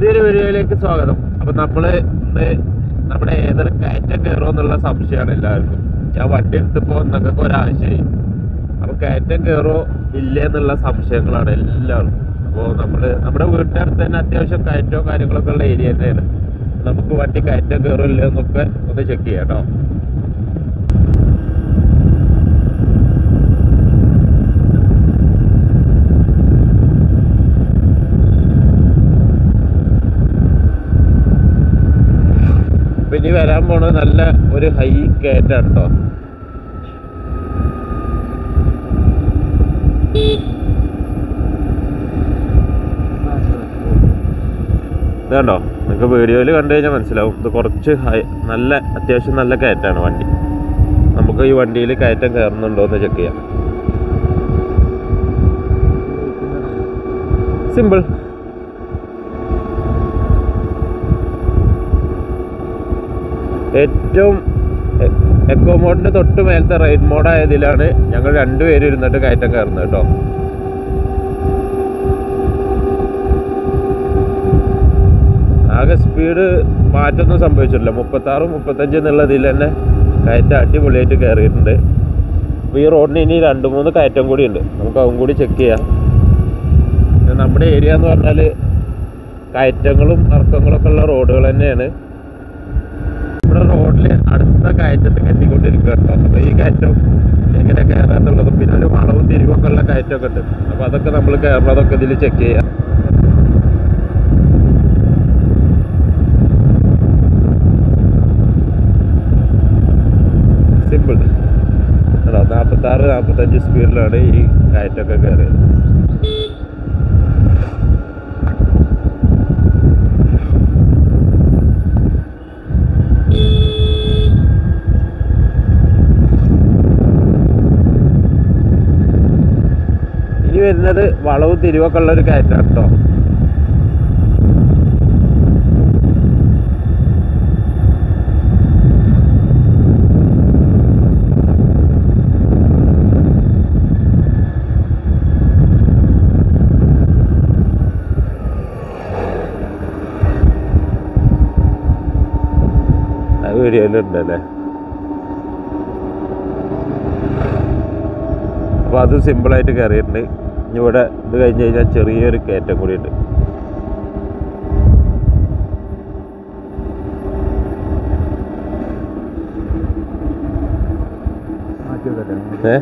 പുതിയൊരു വീഡിയോയിലേക്ക് സ്വാഗതം അപ്പൊ നമ്മള് ഇന്ന് നമ്മുടെ ഏതൊരു കയറ്റം കയറുമോ എന്നുള്ള സംശയമാണ് എല്ലാവർക്കും ഞാൻ വണ്ടി എടുത്തപ്പോ നിങ്ങൾക്ക് ഒരാഴ്ചയായി അപ്പൊ കയറ്റം കയറോ ഇല്ല എന്നുള്ള സംശയങ്ങളാണ് എല്ലാവർക്കും അപ്പോൾ നമ്മള് നമ്മുടെ വീടിന്റെ അടുത്ത് തന്നെ അത്യാവശ്യം കയറ്റവും കാര്യങ്ങളൊക്കെ ഉള്ള ഏരിയ തന്നെയാണ് നമുക്ക് വണ്ടി കയറ്റം കയറോ ഇല്ല എന്നൊക്കെ ഒന്ന് ചെക്ക് ചെയ്യാം കേട്ടോ അപ്പൊ ഇനി വരാൻ പോണത് നല്ല ഒരു ഹൈ കയറ്റാണ് കേട്ടോ ഇത് കണ്ടോ നിങ്ങൾക്ക് വീഡിയോയിൽ കണ്ടു കഴിഞ്ഞാൽ മനസ്സിലാവും ഇത് കുറച്ച് ഹൈ നല്ല അത്യാവശ്യം നല്ല കയറ്റാണ് വണ്ടി നമുക്ക് ഈ വണ്ടിയിൽ കയറ്റം കയറുന്നുണ്ടോ എന്ന് ചെക്ക് ചെയ്യാം സിമ്പിൾ ഏറ്റവും എ- എക്കോ മോഡിന്റെ തൊട്ട് മേലത്തെ റൈഡ് മോഡ് ആയതിലാണ് ഞങ്ങൾ രണ്ടുപേരും ഇരുന്നിട്ട് കയറ്റം കയറുന്നത് കേട്ടോ ആകെ സ്പീഡ് മാറ്റമൊന്നും സംഭവിച്ചിട്ടില്ല മുപ്പത്താറ് മുപ്പത്തഞ്ച് എന്നുള്ള ഇതിൽ തന്നെ കയറ്റം അടിപൊളിയായിട്ട് കയറിയിട്ടുണ്ട് അപ്പോൾ ഈ റോഡിന് ഇനി രണ്ട് മൂന്ന് കയറ്റം കൂടി ഉണ്ട് നമുക്ക് അതും കൂടി ചെക്ക് ചെയ്യാം പിന്നെ നമ്മുടെ ഏരിയ എന്ന് പറഞ്ഞാൽ കയറ്റങ്ങളും ഇറക്കങ്ങളൊക്കെ ഉള്ള റോഡുകൾ തന്നെയാണ് നമ്മുടെ റോഡിൽ അടുത്ത കയറ്റത്തിൽ എത്തിക്കൊണ്ടിരിക്കുക കേട്ടോ അപ്പോൾ ഈ കയറ്റം എങ്ങനെ കയറാന്നുള്ളതും പിന്നെ ഒരു വളവും തിരിവൊക്കെ ഉള്ള കയറ്റമൊക്കെ ഉണ്ട് അപ്പോൾ അതൊക്കെ നമ്മൾ കയറുന്നതൊക്കെ ഇതിൽ ചെക്ക് ചെയ്യാം സിമ്പിൾ കേട്ടോ നാൽപ്പത്താറ് നാൽപ്പത്തഞ്ച് സ്പീഡിലാണ് ഈ കയറ്റമൊക്കെ കയറിയത് ഇനി വരുന്നത് വളവും തിരിവൊക്കെ ഉള്ള ഒരു കയറ്റാണ് കേട്ടോ ആ വീഡിയോയിലുണ്ട് അല്ലേ അപ്പോൾ അത് സിമ്പിളായിട്ട് കയറിയിട്ടുണ്ട് ഇനി ഇവിടെ ഇത് കഴിഞ്ഞ് കഴിഞ്ഞാൽ ചെറിയൊരു കയറ്റം കൂടി ഉണ്ട് ഏ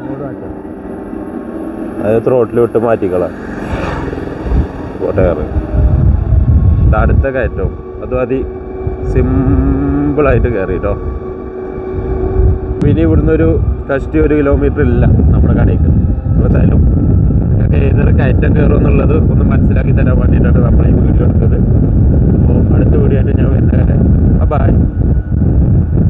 അത് ത്രോട്ടിൽ വിട്ട് മാറ്റിക്കളാം പോട്ടെ കയറി ഇത് അടുത്ത കയറ്റവും അതും അതി സിമ്പിളായിട്ട് കയറി കേട്ടോ ഇനി ഇവിടുന്ന് ഒരു കഷ്ടി ഒരു കിലോമീറ്റർ ഇല്ല നമ്മുടെ കടയ്ക്ക് അപ്പോൾ എന്തായാലും നിങ്ങൾക്ക് ഏതൊരു കയറ്റം കയറും എന്നുള്ളത് ഒന്ന് മനസ്സിലാക്കി തരാൻ വേണ്ടിയിട്ടാണ് നമ്മൾ ഈ വീഡിയോ എടുത്തത് അപ്പോൾ അടുത്ത വീഡിയോ ആയിട്ട് ഞാൻ വരുന്നത് ബൈ